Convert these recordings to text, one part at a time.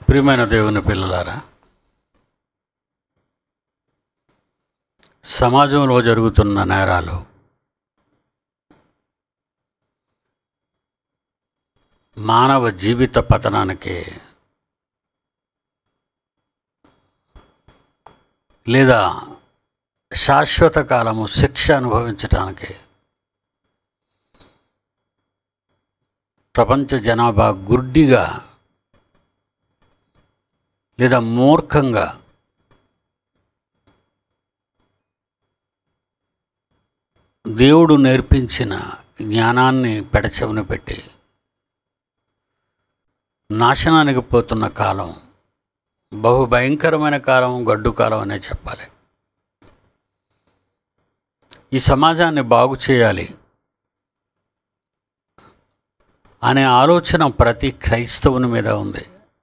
ప్రియమైన దేవుని పిల్లలారా సమాజంలో జరుగుతున్న నేరాలు మానవ జీవిత పతనానికి లేదా శాశ్వత కాలము శిక్ష అనుభవించటానికి ప్రపంచ జనాభా గుడ్డిగా లేదా మూర్ఖంగా దేవుడు నేర్పించిన జ్ఞానాన్ని పెడచెవిన పెట్టి నాశనానికి పోతున్న కాలం బహు భయంకరమైన కాలం గడ్డు కాలం అనే చెప్పాలి ఈ సమాజాన్ని బాగు చేయాలి అనే ఆలోచన ప్రతి క్రైస్తవుని మీద ఉంది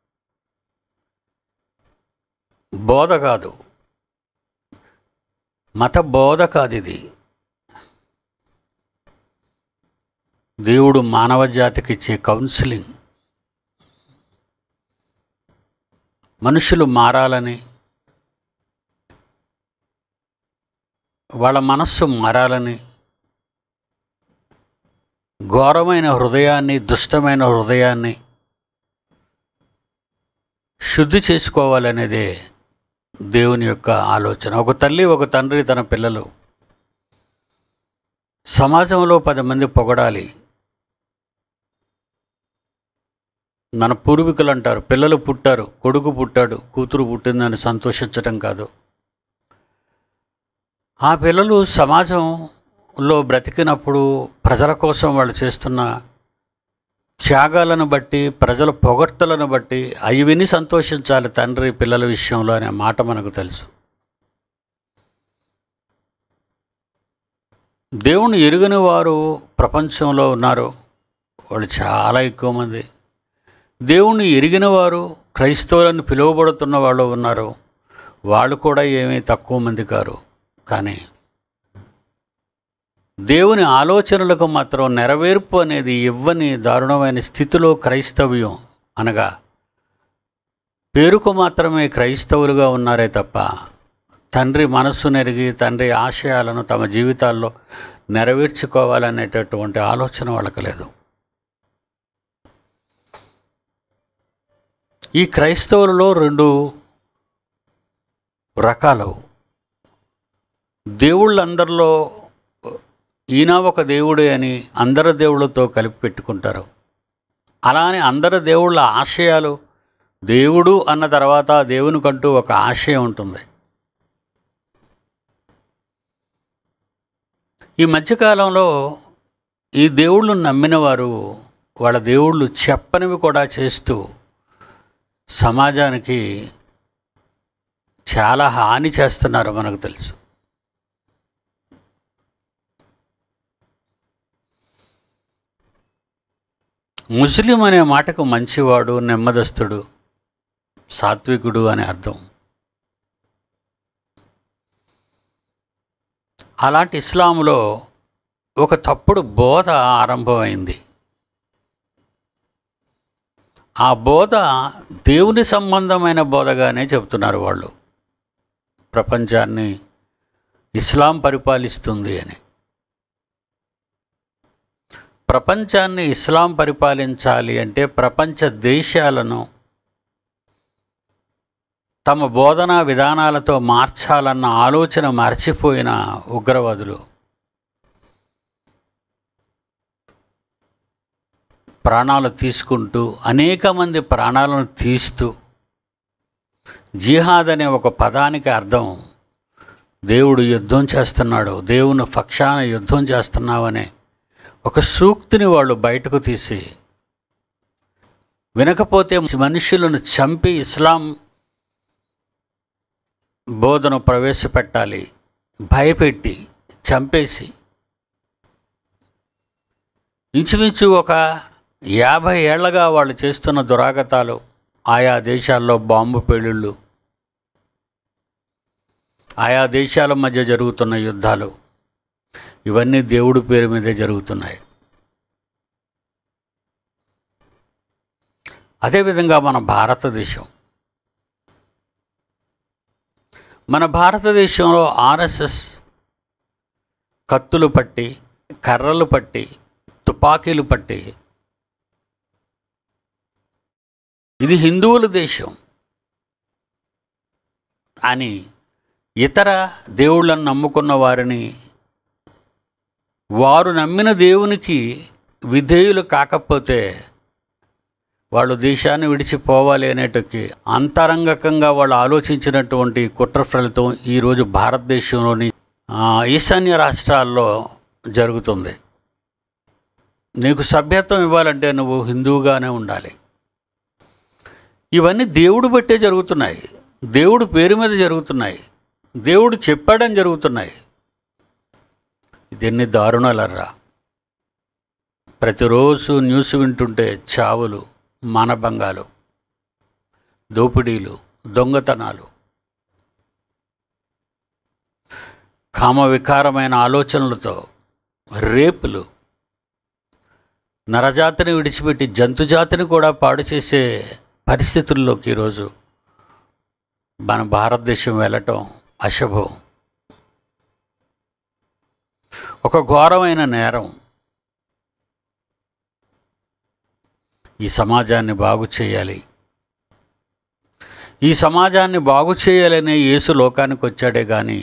బోధ కాదు మత బోధ కాదు ఇది దేవుడు మానవ జాతికి ఇచ్చే కౌన్సిలింగ్ మనుషులు మారాలని వాళ్ళ మనస్సు మారాలని ఘోరమైన హృదయాన్ని దుష్టమైన హృదయాన్ని శుద్ధి చేసుకోవాలనేదే దేవుని యొక్క ఆలోచన ఒక తల్లి ఒక తండ్రి తన పిల్లలు సమాజంలో పది మంది పొగడాలి మన పూర్వీకులు అంటారు పిల్లలు పుట్టారు కొడుకు పుట్టాడు కూతురు పుట్టిందని సంతోషించటం కాదు ఆ పిల్లలు సమాజంలో బ్రతికినప్పుడు ప్రజల కోసం వాళ్ళు చేస్తున్న త్యాగాలను బట్టి ప్రజల పొగడ్తలను బట్టి అవి విని సంతోషించాలి తండ్రి పిల్లల విషయంలో అనే మాట మనకు తెలుసు దేవుని ఎరుగని వారు ప్రపంచంలో ఉన్నారు వాళ్ళు చాలా ఎక్కువ మంది దేవుణ్ణి ఎరిగిన వారు క్రైస్తవులను పిలువబడుతున్న వాళ్ళు ఉన్నారు వాళ్ళు కూడా ఏమీ తక్కువ మంది కారు కానీ దేవుని ఆలోచనలకు మాత్రం నెరవేర్పు అనేది ఇవ్వని దారుణమైన స్థితిలో క్రైస్తవ్యం అనగా పేరుకు మాత్రమే క్రైస్తవులుగా ఉన్నారే తప్ప తండ్రి మనస్సు నెరిగి తండ్రి ఆశయాలను తమ జీవితాల్లో నెరవేర్చుకోవాలనేటటువంటి ఆలోచన వాళ్ళకి లేదు ఈ క్రైస్తవులలో రెండు రకాలు దేవుళ్ళందరిలో ఈయన ఒక దేవుడే అని అందరి దేవుళ్ళతో కలిపి పెట్టుకుంటారు అలానే అందరి దేవుళ్ళ ఆశయాలు దేవుడు అన్న తర్వాత దేవునికంటూ ఒక ఆశయం ఉంటుంది ఈ మధ్యకాలంలో ఈ దేవుళ్ళు నమ్మిన వారు వాళ్ళ దేవుళ్ళు చెప్పనివి కూడా చేస్తూ సమాజానికి చాలా హాని చేస్తున్నారు మనకు తెలుసు ముస్లిం అనే మాటకు మంచివాడు నెమ్మదస్తుడు సాత్వికుడు అనే అర్థం అలాంటి ఇస్లాంలో ఒక తప్పుడు బోధ ఆరంభమైంది ఆ బోధ దేవుని సంబంధమైన బోధగానే చెబుతున్నారు వాళ్ళు ప్రపంచాన్ని ఇస్లాం పరిపాలిస్తుంది అని ప్రపంచాన్ని ఇస్లాం పరిపాలించాలి అంటే ప్రపంచ దేశాలను తమ బోధనా విధానాలతో మార్చాలన్న ఆలోచన మర్చిపోయిన ఉగ్రవాదులు ప్రాణాలు తీసుకుంటూ అనేక మంది ప్రాణాలను తీస్తూ జిహాద్ అనే ఒక పదానికి అర్థం దేవుడు యుద్ధం చేస్తున్నాడు దేవుని పక్షాన యుద్ధం చేస్తున్నావనే ఒక సూక్తిని వాళ్ళు బయటకు తీసి వినకపోతే మనుషులను చంపి ఇస్లాం బోధను ప్రవేశపెట్టాలి భయపెట్టి చంపేసి ఇంచుమించు ఒక యాభై ఏళ్లగా వాళ్ళు చేస్తున్న దురాగతాలు ఆయా దేశాల్లో బాంబు పేలుళ్ళు ఆయా దేశాల మధ్య జరుగుతున్న యుద్ధాలు ఇవన్నీ దేవుడి పేరు మీదే జరుగుతున్నాయి అదేవిధంగా మన భారతదేశం మన భారతదేశంలో ఆర్ఎస్ఎస్ కత్తులు పట్టి కర్రలు పట్టి తుపాకీలు పట్టి ఇది హిందువుల దేశం అని ఇతర దేవుళ్ళను నమ్ముకున్న వారిని వారు నమ్మిన దేవునికి విధేయులు కాకపోతే వాళ్ళు దేశాన్ని విడిచిపోవాలి అనేటకి అంతరంగకంగా వాళ్ళు ఆలోచించినటువంటి కుట్ర ఫలితం ఈరోజు భారతదేశంలోని ఆ, ఈశాన్య రాష్ట్రాల్లో జరుగుతుంది నీకు సభ్యత్వం ఇవ్వాలంటే నువ్వు హిందువుగానే ఉండాలి ఇవన్నీ దేవుడు బట్టే జరుగుతున్నాయి దేవుడు పేరు మీద జరుగుతున్నాయి దేవుడు చెప్పాడని జరుగుతున్నాయి ఇది ఎన్ని దారుణాలర్రా ప్రతిరోజు న్యూస్ వింటుంటే చావులు మానభంగాలు దోపిడీలు దొంగతనాలు కామ వికారమైన ఆలోచనలతో రేపులు నరజాతిని విడిచిపెట్టి జంతుజాతిని కూడా పాడు చేసే పరిస్థితుల్లోకి ఈరోజు మన భారతదేశం వెళ్ళటం అశుభం ఒక ఘోరమైన నేరం ఈ సమాజాన్ని బాగు చేయాలి ఈ సమాజాన్ని బాగు చేయాలనే యేసు లోకానికి వచ్చాడే కానీ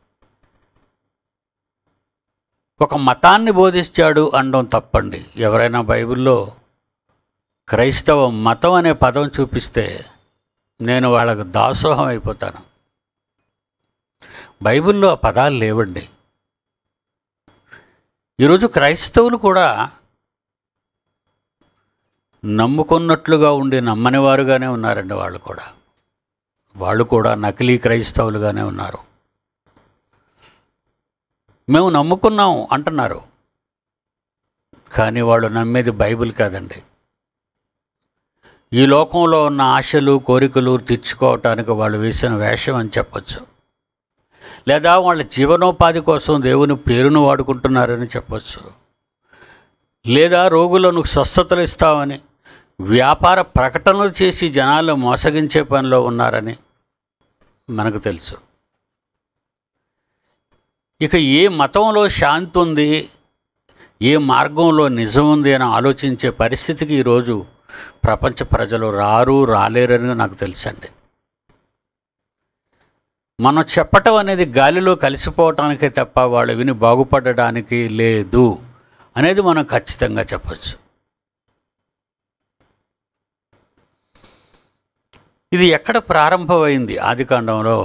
ఒక మతాన్ని బోధించాడు అనడం తప్పండి ఎవరైనా బైబిల్లో క్రైస్తవ మతం అనే పదం చూపిస్తే నేను వాళ్ళకు దాసోహం అయిపోతాను బైబిల్లో ఆ పదాలు లేవండి ఈరోజు క్రైస్తవులు కూడా నమ్ముకున్నట్లుగా ఉండి నమ్మని వారుగానే ఉన్నారండి వాళ్ళు కూడా వాళ్ళు కూడా నకిలీ క్రైస్తవులుగానే ఉన్నారు మేము నమ్ముకున్నాం అంటున్నారు కానీ వాళ్ళు నమ్మేది బైబిల్ కాదండి ఈ లోకంలో ఉన్న ఆశలు కోరికలు తీర్చుకోవటానికి వాళ్ళు వేసిన వేషం అని చెప్పొచ్చు లేదా వాళ్ళ జీవనోపాధి కోసం దేవుని పేరును వాడుకుంటున్నారని చెప్పొచ్చు లేదా రోగులను స్వస్థతలు ఇస్తామని వ్యాపార ప్రకటనలు చేసి జనాలు మోసగించే పనిలో ఉన్నారని మనకు తెలుసు ఇక ఏ మతంలో శాంతి ఉంది ఏ మార్గంలో నిజం ఉంది అని ఆలోచించే పరిస్థితికి ఈరోజు ప్రపంచ ప్రజలు రారు రాలేరని నాకు తెలుసండి మనం చెప్పటం అనేది గాలిలో కలిసిపోవటానికే తప్ప వాళ్ళు విని బాగుపడడానికి లేదు అనేది మనం ఖచ్చితంగా చెప్పచ్చు ఇది ఎక్కడ ప్రారంభమైంది ఆదికాండంలో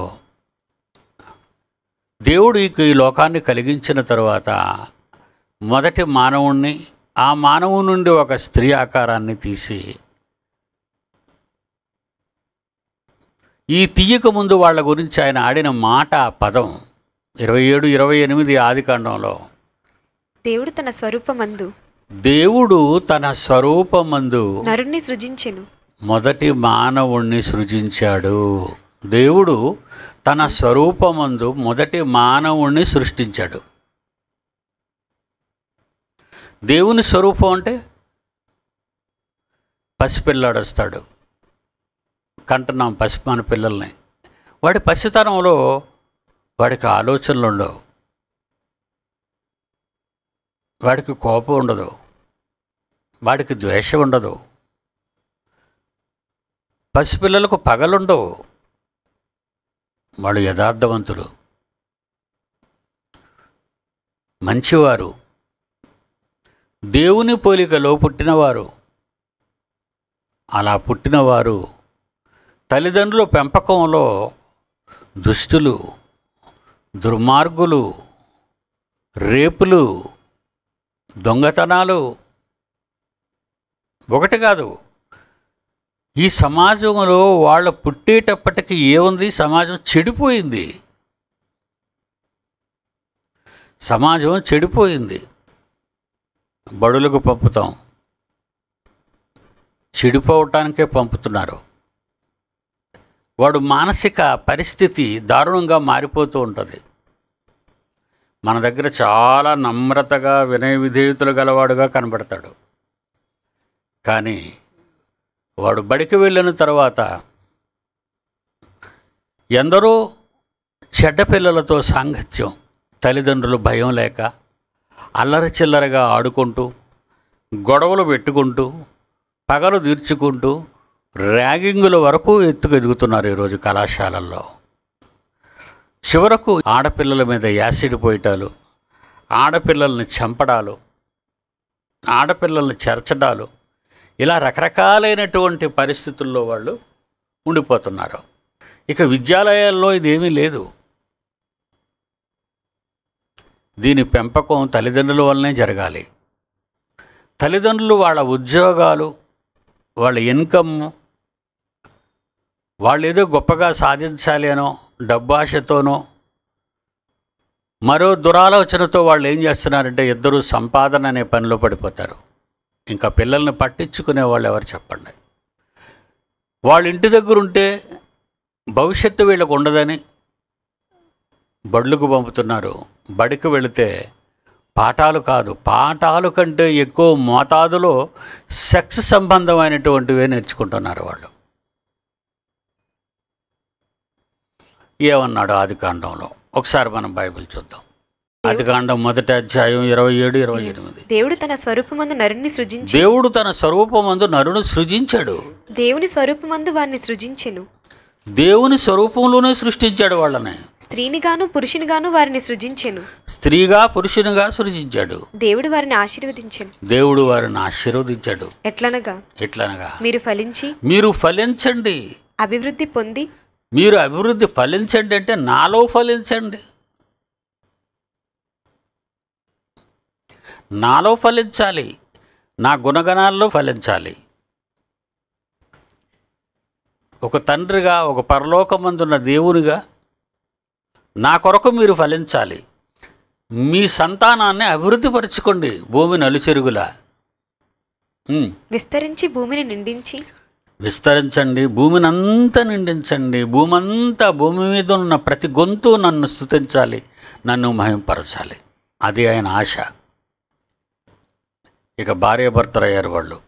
దేవుడు ఈ ఈ లోకాన్ని కలిగించిన తరువాత మొదటి మానవుణ్ణి ఆ మానవు నుండి ఒక స్త్రీ ఆకారాన్ని తీసి ఈ తీయక ముందు వాళ్ళ గురించి ఆయన ఆడిన మాట పదం ఇరవై ఏడు ఇరవై ఎనిమిది ఆదికాండంలో దేవుడు తన స్వరూపమందు దేవుడు తన స్వరూపమందు నరుణ్ణి సృజించెను మొదటి మానవుణ్ణి సృజించాడు దేవుడు తన స్వరూపమందు మొదటి మానవుణ్ణి సృష్టించాడు దేవుని స్వరూపం అంటే పసిపిల్లాడు వస్తాడు కంటున్నాం పసి మన పిల్లల్ని వాడి పసితనంలో వాడికి ఆలోచనలు ఉండవు వాడికి కోపం ఉండదు వాడికి ద్వేషం ఉండదు పసిపిల్లలకు పగలుండవు వాళ్ళు యథార్థవంతులు మంచివారు దేవుని పోలికలో పుట్టినవారు అలా పుట్టినవారు తల్లిదండ్రుల పెంపకంలో దుష్టులు దుర్మార్గులు రేపులు దొంగతనాలు ఒకటి కాదు ఈ సమాజంలో వాళ్ళ పుట్టేటప్పటికి ఏముంది సమాజం చెడిపోయింది సమాజం చెడిపోయింది బడులకు పంపుతాం చెడిపోవటానికే పంపుతున్నారు వాడు మానసిక పరిస్థితి దారుణంగా మారిపోతూ ఉంటుంది మన దగ్గర చాలా నమ్రతగా వినయ విధేయతలు గలవాడుగా కనబడతాడు కానీ వాడు బడికి వెళ్ళిన తర్వాత ఎందరో చెడ్డ పిల్లలతో సాంగత్యం తల్లిదండ్రులు భయం లేక అల్లరి చిల్లరగా ఆడుకుంటూ గొడవలు పెట్టుకుంటూ పగలు తీర్చుకుంటూ ర్యాగింగుల వరకు ఎత్తుకు ఎదుగుతున్నారు ఈరోజు కళాశాలల్లో చివరకు ఆడపిల్లల మీద యాసిడ్ పోయటాలు ఆడపిల్లల్ని చంపడాలు ఆడపిల్లల్ని చెరచడాలు ఇలా రకరకాలైనటువంటి పరిస్థితుల్లో వాళ్ళు ఉండిపోతున్నారు ఇక విద్యాలయాల్లో ఇదేమీ లేదు దీని పెంపకం తల్లిదండ్రుల వల్లనే జరగాలి తల్లిదండ్రులు వాళ్ళ ఉద్యోగాలు వాళ్ళ ఇన్కమ్ వాళ్ళు ఏదో గొప్పగా సాధించాలి అనో డబ్బాశతోనో మరో దురాలోచనతో వాళ్ళు ఏం చేస్తున్నారంటే ఇద్దరు సంపాదన అనే పనిలో పడిపోతారు ఇంకా పిల్లల్ని పట్టించుకునే వాళ్ళు ఎవరు చెప్పండి వాళ్ళ ఇంటి దగ్గర ఉంటే భవిష్యత్తు వీళ్ళకు ఉండదని బడులకు పంపుతున్నారు బడికి వెళితే పాఠాలు కాదు పాఠాలు కంటే ఎక్కువ మోతాదులో సెక్స్ సంబంధమైనటువంటివే నేర్చుకుంటున్నారు వాళ్ళు ఏమన్నాడు ఆది కాండంలో ఒకసారి మనం బైబిల్ చూద్దాం ఆది కాండం మొదటి అధ్యాయం ఇరవై ఏడు ఇరవై ఎనిమిది దేవుడు తన స్వరూపమందు నరుని సృజించి దేవుడు తన స్వరూపమందు నరుని సృజించాడు దేవుని స్వరూపమందు వారిని సృజించెను దేవుని స్వరూపంలోనే సృష్టించాడు వాళ్ళని స్త్రీనిగాను పురుషునిగాను వారిని సృజించెను స్త్రీగా పురుషునిగా సృజించాడు దేవుడు వారిని ఆశీర్వదించెను దేవుడు వారిని ఆశీర్వదించాడు ఎట్లనగా ఎట్లనగా మీరు ఫలించి మీరు ఫలించండి అభివృద్ధి పొంది మీరు అభివృద్ధి ఫలించండి అంటే నాలో ఫలించండి నాలో ఫలించాలి నా గుణగణాల్లో ఫలించాలి ఒక తండ్రిగా ఒక పరలోకమందున్న దేవునిగా నా కొరకు మీరు ఫలించాలి మీ సంతానాన్ని అభివృద్ధి పరచుకోండి భూమి నలుచెరుగులా ఉమ్. విస్తరించి భూమిని నిండించి విస్తరించండి భూమిని అంతా నిండించండి భూమి అంతా భూమి మీద ఉన్న ప్రతి గొంతు నన్ను స్తుతించాలి నన్ను మహింపరచాలి అది ఆయన ఆశ ఇక భార్యాభర్తలు అయ్యారు వాళ్ళు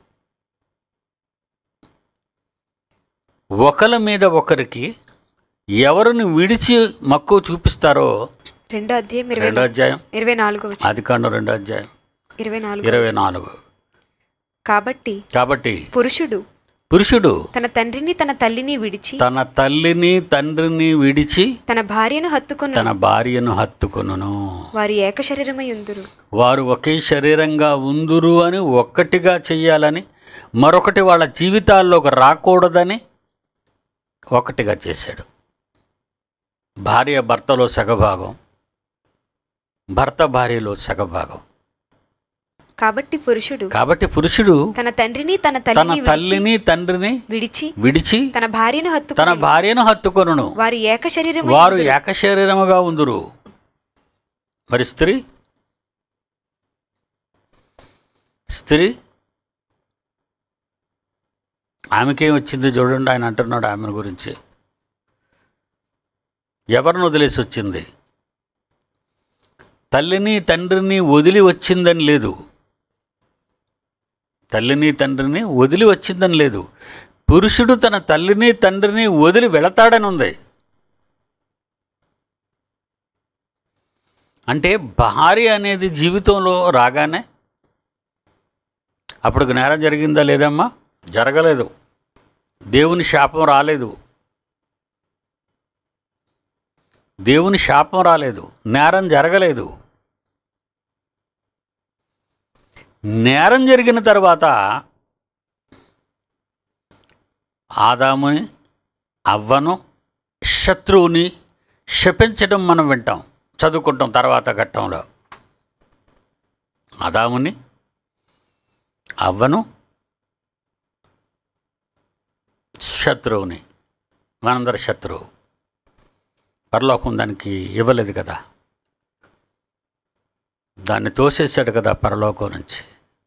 ఒకరి మీద ఒకరికి ఎవరిని విడిచి మక్కువ చూపిస్తారో రెండో అధ్యాయం ఇరవై రెండో అధ్యాయం ఇరవై నాలుగో వచ్చి ఆది కాండం రెండో అధ్యాయం ఇరవై నాలుగు ఇరవై నాలుగు కాబట్టి కాబట్టి పురుషుడు పురుషుడు తన తండ్రిని తన తల్లిని విడిచి తన తల్లిని తండ్రిని విడిచి తన భార్యను హత్తుకొని తన భార్యను హత్తుకొనును వారి ఏక శరీరమై ఉందురు వారు ఒకే శరీరంగా ఉందురు అని ఒక్కటిగా చెయ్యాలని మరొకటి వాళ్ళ జీవితాల్లోకి రాకూడదని ఒకటిగా చేశాడు భార్య భర్తలో సగభాగం భర్త భార్యలో సగభాగం కాబట్టి పురుషుడు కాబట్టి పురుషుడు తన తండ్రిని తన తన తల్లిని విడిచి తల్లిని తండ్రిని విడిచి విడిచి తన భార్యను తన హత్తుకొని భార్యను హత్తుకొనును వారి ఏక శరీరమై వారు ఉందురు. ఏకశరీరముగా ఉందురు మరి స్త్రీ స్త్రీ ఆమెకేం వచ్చింది చూడండి ఆయన అంటున్నాడు ఆమె గురించి ఎవరిని వదిలేసి వచ్చింది తల్లిని తండ్రిని వదిలి వచ్చిందని లేదు తల్లిని తండ్రిని వదిలి వచ్చిందని లేదు పురుషుడు తన తల్లిని తండ్రిని వదిలి వెళతాడని ఉంది అంటే భార్య అనేది జీవితంలో రాగానే అప్పుడు నేరం జరిగిందా లేదమ్మా జరగలేదు దేవుని శాపం రాలేదు దేవుని శాపం రాలేదు నేరం జరగలేదు నేరం జరిగిన తర్వాత ఆదాముని అవ్వను శత్రువుని శపించడం మనం వింటాం చదువుకుంటాం తర్వాత ఘట్టంలో ఆదాముని అవ్వను శత్రువుని మనందరి శత్రువు పరలోకం దానికి ఇవ్వలేదు కదా దాన్ని తోసేశాడు కదా పరలోకం నుంచి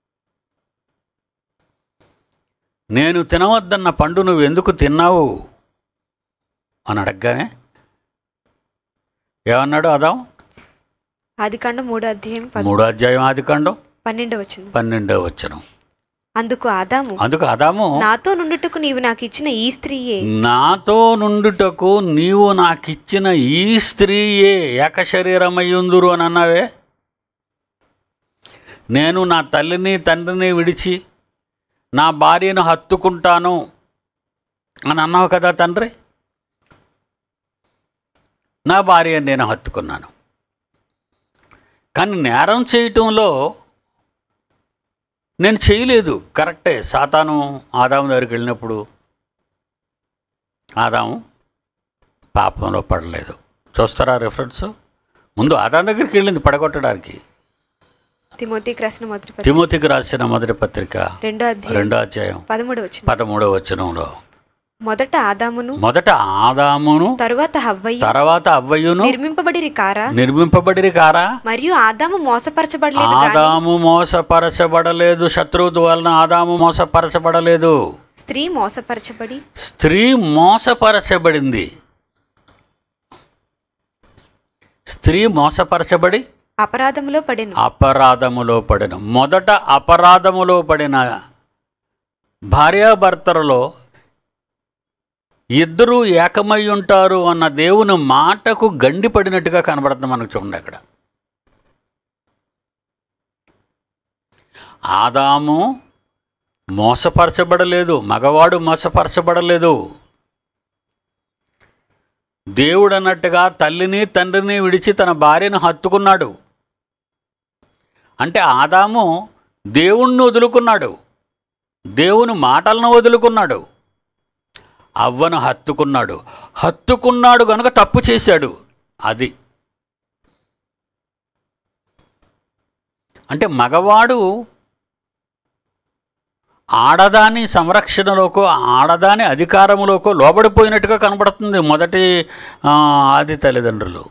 నేను తినవద్దన్న పండు నువ్వు ఎందుకు తిన్నావు అని అడగగానే ఏమన్నాడు అదాం ఆదికాండం మూడో అధ్యాయం పద్- మూడో అధ్యాయం ఆది కాండం పన్నెండో వచనం పన్నెండో వచ్చనం అందుకు ఆదాము అందుకు అదాము నాతో నుండుటకు నీవు నాకు ఇచ్చిన ఈ స్త్రీయే నాతో నుండుటకు నీవు నాకిచ్చిన ఈ స్త్రీయే ఏకశరీరమయ్యుందురు అని అన్నావే నేను నా తల్లిని తండ్రిని విడిచి నా భార్యను హత్తుకుంటాను అని అన్నావు కదా తండ్రి నా భార్యను నేను హత్తుకున్నాను కానీ నేరం చేయటంలో నేను చేయలేదు కరెక్టే సాతాను ఆదాము దగ్గరికి వెళ్ళినప్పుడు ఆదాము పాపంలో పడలేదు చూస్తారా రెఫరెన్స్ ముందు ఆదాం దగ్గరికి వెళ్ళింది పడగొట్టడానికి తిమోతికి రాసిన మొదటి పత్రిక తిమోతికి రాసిన మొదటి పత్రిక రెండో అధ్యాయం రెండో అధ్యాయం పదమూడు వచ్చిన పదమూడవ వచనంలో మొదట ఆదామును మొదట ఆదామును తరువాత హవ్వయ్య తర్వాత అవ్వయును నిర్మింపబడిరి కారా నిర్మింపబడిరి కారా మరియు ఆదాము మోసపరచబడలేదు గాని ఆదాము మోసపరచబడలేదు శత్రువు వలన ఆదాము మోసపరచబడలేదు స్త్రీ మోసపరచబడి స్త్రీ మోసపరచబడింది స్త్రీ మోసపరచబడి అపరాధములో పడెను అపరాధములో పడిన మొదట అపరాధములో పడిన భార్యాభర్తలలో ఇద్దరూ ఏకమై ఉంటారు అన్న దేవుని మాటకు గండి పడినట్టుగా కనబడుతుంది మనకు చూడండి అక్కడ ఆదాము మోసపరచబడలేదు మగవాడు మోసపరచబడలేదు దేవుడు అన్నట్టుగా తల్లిని తండ్రిని విడిచి తన భార్యను హత్తుకున్నాడు అంటే ఆదాము దేవుణ్ణి వదులుకున్నాడు దేవుని మాటలను వదులుకున్నాడు అవ్వను హత్తుకున్నాడు హత్తుకున్నాడు గనుక తప్పు చేశాడు అది అంటే మగవాడు ఆడదాని సంరక్షణలోకో ఆడదాని అధికారములోకో లోబడిపోయినట్టుగా కనబడుతుంది మొదటి ఆ, ఆది తల్లిదండ్రులు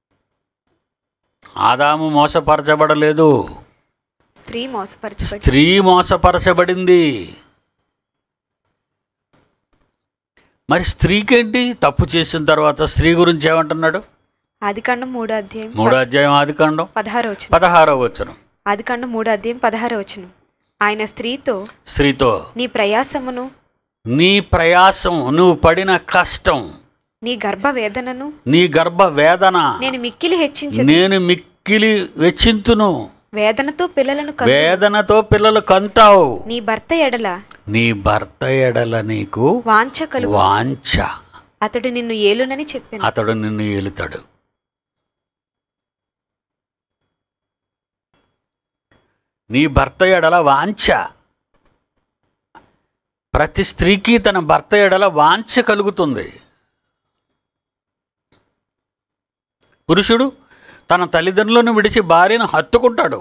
ఆదాము మోసపరచబడలేదు స్త్రీ మోసపరచబడి స్త్రీ మోసపరచబడింది మరి స్త్రీకేంటి తప్పు చేసిన తర్వాత స్త్రీ గురించి ఏమంటున్నాడు ఆదికాండం మూడో అధ్యాయం మూడో అధ్యాయం ఆదికాండం పదహారో వచనం పదహారో వచ్చును ఆదికాండం మూడో అధ్యాయం పదహారో వచనం ఆయన స్త్రీతో స్త్రీతో నీ ప్రయాసమును నీ ప్రయాసం నువ్వు పడిన కష్టం నీ గర్భ వేదనను నీ గర్భ వేదన నేను మిక్కిలి హెచ్చించదు నేను మిక్కిలి వెచ్చింతును వేదనతో పిల్లలను కను వేదనతో పిల్లలు కంటావు నీ భర్త ఎడల నీ భర్త ఎడల నీకు వాంఛ కలుగు వాంఛ అతడు నిన్ను ఏలునని చెప్పాను అతడు నిన్ను ఏలుతాడు నీ భర్త ఎడల వాంఛ ప్రతి స్త్రీకి తన భర్త ఎడల వాంఛ కలుగుతుంది పురుషుడు తన తల్లిదండ్రులను విడిచి భార్యను హత్తుకుంటాడు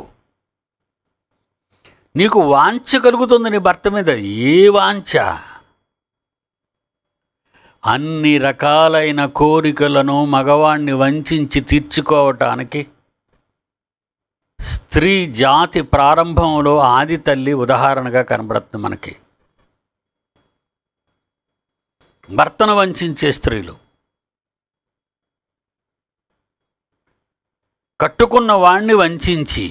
నీకు వాంఛ కలుగుతుంది నీ భర్త మీద ఏ వాంఛ అన్ని రకాలైన కోరికలను మగవాణ్ణి వంచి తీర్చుకోవటానికి స్త్రీ జాతి ప్రారంభంలో ఆది తల్లి ఉదాహరణగా కనబడుతుంది మనకి భర్తను వంచే స్త్రీలు కట్టుకున్న వాణ్ణి వంచి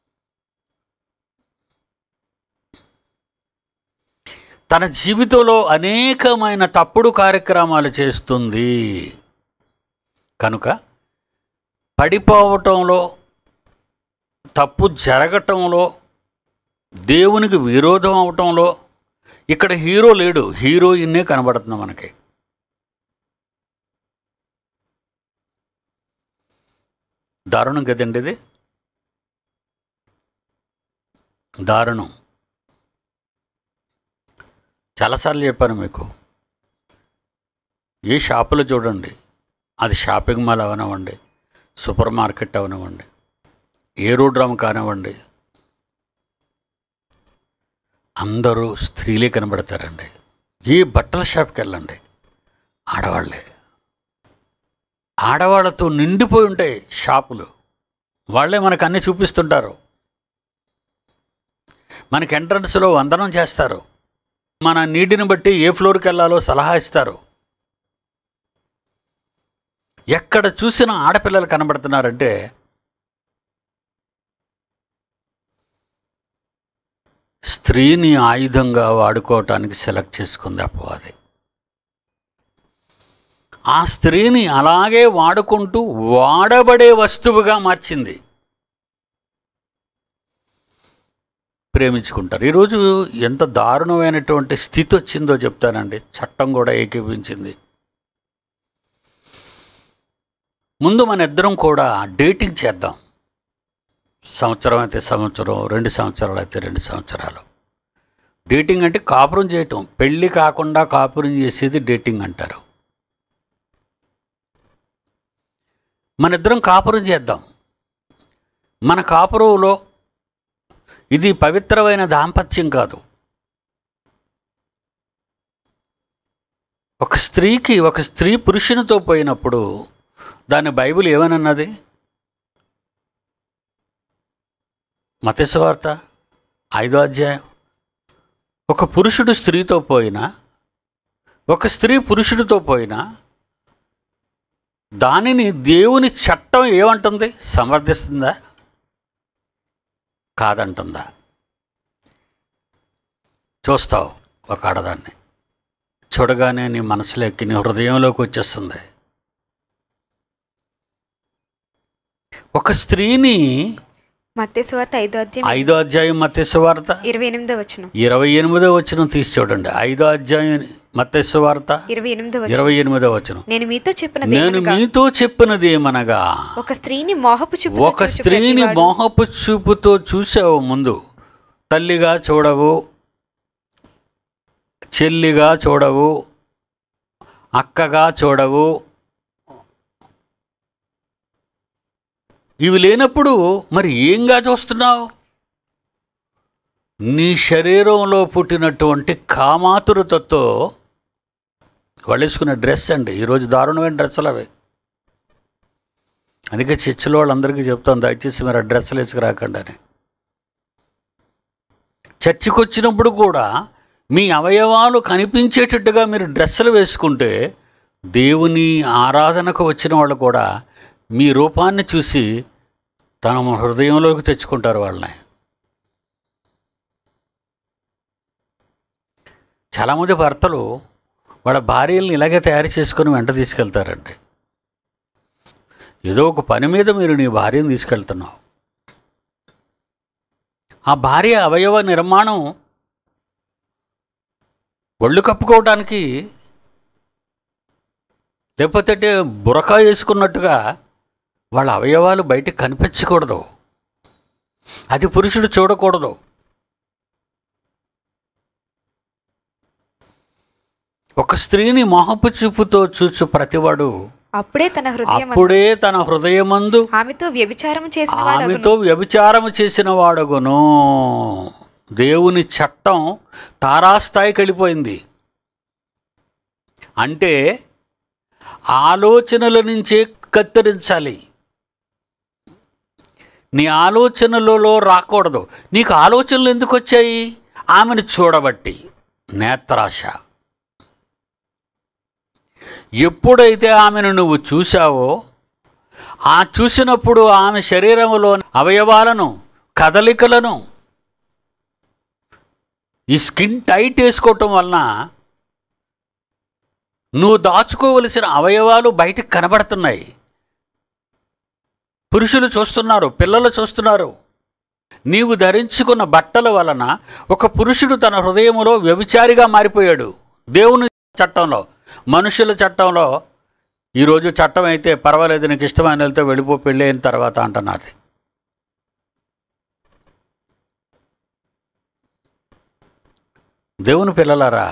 తన జీవితంలో అనేకమైన తప్పుడు కార్యక్రమాలు చేస్తుంది కనుక పడిపోవటంలో తప్పు జరగటంలో దేవునికి విరోధం అవటంలో ఇక్కడ హీరో లేడు హీరోయిన్నే కనబడుతుంది మనకి దారుణం కదండి ఇది దారుణం చాలాసార్లు చెప్పాను మీకు ఏ షాపులో చూడండి అది షాపింగ్ మాల్ అవనివ్వండి సూపర్ మార్కెట్ అవనివ్వండి ఏరోడ్రమ్ కానివ్వండి అందరూ స్త్రీలే కనబడతారండి ఏ బట్టల షాప్కి వెళ్ళండి ఆడవాళ్ళే ఆడవాళ్ళతో నిండిపోయి ఉంటాయి షాపులు వాళ్ళే మనకు అన్నీ చూపిస్తుంటారు మనకి ఎంట్రన్స్లో వందనం చేస్తారు మన నీటిని బట్టి ఏ ఫ్లోర్కి వెళ్ళాలో సలహా ఇస్తారు ఎక్కడ చూసినా ఆడపిల్లలు కనబడుతున్నారంటే స్త్రీని ఆయుధంగా వాడుకోవటానికి సెలెక్ట్ చేసుకుంది అపవాది ఆ స్త్రీని అలాగే వాడుకుంటూ వాడబడే వస్తువుగా మార్చింది ప్రేమించుకుంటారు ఈరోజు ఎంత దారుణమైనటువంటి స్థితి వచ్చిందో చెప్తానండి చట్టం కూడా ఏకీపించింది ముందు మన ఇద్దరం కూడా డేటింగ్ చేద్దాం సంవత్సరం అయితే సంవత్సరం రెండు సంవత్సరాలు అయితే రెండు సంవత్సరాలు డేటింగ్ అంటే కాపురం చేయటం పెళ్ళి కాకుండా కాపురం చేసేది డేటింగ్ అంటారు మన ఇద్దరం కాపురం చేద్దాం మన కాపురంలో ఇది పవిత్రమైన దాంపత్యం కాదు ఒక స్త్రీకి ఒక స్త్రీ పురుషునితో పోయినప్పుడు దాన్ని బైబిల్ ఏమనన్నది మతేశ్వార్త ఐదో అధ్యాయం ఒక పురుషుడు స్త్రీతో పోయినా ఒక స్త్రీ పురుషుడితో పోయినా దానిని దేవుని చట్టం ఏమంటుంది సమర్థిస్తుందా కాదంటుందా చూస్తావు ఒక ఆడదాన్ని చూడగానే నీ మనసులోకి నీ హృదయంలోకి వచ్చేస్తుంది ఒక స్త్రీని మత్తేశ్వార్త ఐదో అధ్యాయం ఐదో అధ్యాయం మత్స్యవార్త ఇరవై ఎనిమిదో వచనం ఇరవై ఎనిమిదో వచ్చిన తీసి చూడండి ఐదో అధ్యాయం మత్స్యవార్త ఇరవై ఎనిమిదో వచనం ఇరవై ఎనిమిదో వచ్చిన నేను మీతో చెప్పిన నేను మీతో చెప్పినది ఏమనగా ఒక స్త్రీని మోహపు చూపు ఒక స్త్రీని మోహపు చూపుతో చూసావు ముందు తల్లిగా చూడవు చెల్లిగా చూడవు అక్కగా చూడవు ఇవి లేనప్పుడు మరి ఏంగా చూస్తున్నావు నీ శరీరంలో పుట్టినటువంటి కామాతురతతో వాళ్ళు వేసుకునే డ్రెస్ అండి ఈరోజు దారుణమైన డ్రెస్సులు అవి అందుకే చర్చిలో వాళ్ళందరికీ చెప్తాను దయచేసి మీరు ఆ డ్రెస్సులు వేసుకురాకండి అని చర్చికి వచ్చినప్పుడు కూడా మీ అవయవాలు కనిపించేటట్టుగా మీరు డ్రెస్సులు వేసుకుంటే దేవుని ఆరాధనకు వచ్చిన వాళ్ళు కూడా మీ రూపాన్ని చూసి తన హృదయంలోకి తెచ్చుకుంటారు వాళ్ళని చాలామంది భర్తలు వాళ్ళ భార్యల్ని ఇలాగే తయారు చేసుకొని వెంట తీసుకెళ్తారండి ఏదో ఒక పని మీద మీరు నీ భార్యను తీసుకెళ్తున్నావు ఆ భార్య అవయవ నిర్మాణం ఒళ్ళు కప్పుకోవడానికి లేకపోతే బురకా వేసుకున్నట్టుగా వాళ్ళ అవయవాలు బయటకు కనిపించకూడదు అది పురుషుడు చూడకూడదు ఒక స్త్రీని మోహపు చూపుతో చూచు ప్రతివాడు అప్పుడే తన హృదయం అప్పుడే తన హృదయమందు ఆమెతో వ్యభిచారం చేసిన ఆమెతో వ్యభిచారము చేసిన వాడగును దేవుని చట్టం తారాస్థాయికి వెళ్ళిపోయింది అంటే ఆలోచనల నుంచే కత్తిరించాలి నీ ఆలోచనలలో రాకూడదు నీకు ఆలోచనలు ఎందుకు వచ్చాయి ఆమెను చూడబట్టి నేత్రాశ ఎప్పుడైతే ఆమెను నువ్వు చూశావో ఆ చూసినప్పుడు ఆమె శరీరములో అవయవాలను కదలికలను ఈ స్కిన్ టైట్ వేసుకోవటం వలన నువ్వు దాచుకోవలసిన అవయవాలు బయటకు కనబడుతున్నాయి పురుషులు చూస్తున్నారు పిల్లలు చూస్తున్నారు నీవు ధరించుకున్న బట్టల వలన ఒక పురుషుడు తన హృదయములో వ్యభిచారిగా మారిపోయాడు దేవుని చట్టంలో మనుషుల చట్టంలో ఈరోజు చట్టం అయితే పర్వాలేదు నీకు ఇష్టమైన వెళ్తే వెళ్ళిపో పెళ్ళి అయిన తర్వాత అంటున్నది దేవుని పిల్లలారా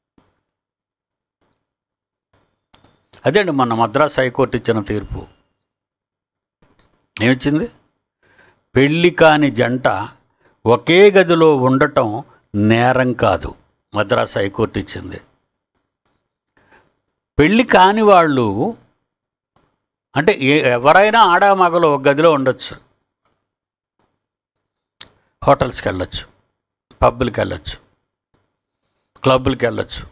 అదే అండి మొన్న మద్రాస్ హైకోర్టు ఇచ్చిన తీర్పు ఏమొచ్చింది పెళ్ళి కాని జంట ఒకే గదిలో ఉండటం నేరం కాదు మద్రాస్ హైకోర్టు ఇచ్చింది పెళ్ళి కాని వాళ్ళు అంటే ఏ- ఎవరైనా ఆడా మగలు ఒక గదిలో ఉండొచ్చు హోటల్స్కి వెళ్ళొచ్చు పబ్బులకి వెళ్ళొచ్చు క్లబ్బులకి వెళ్ళొచ్చు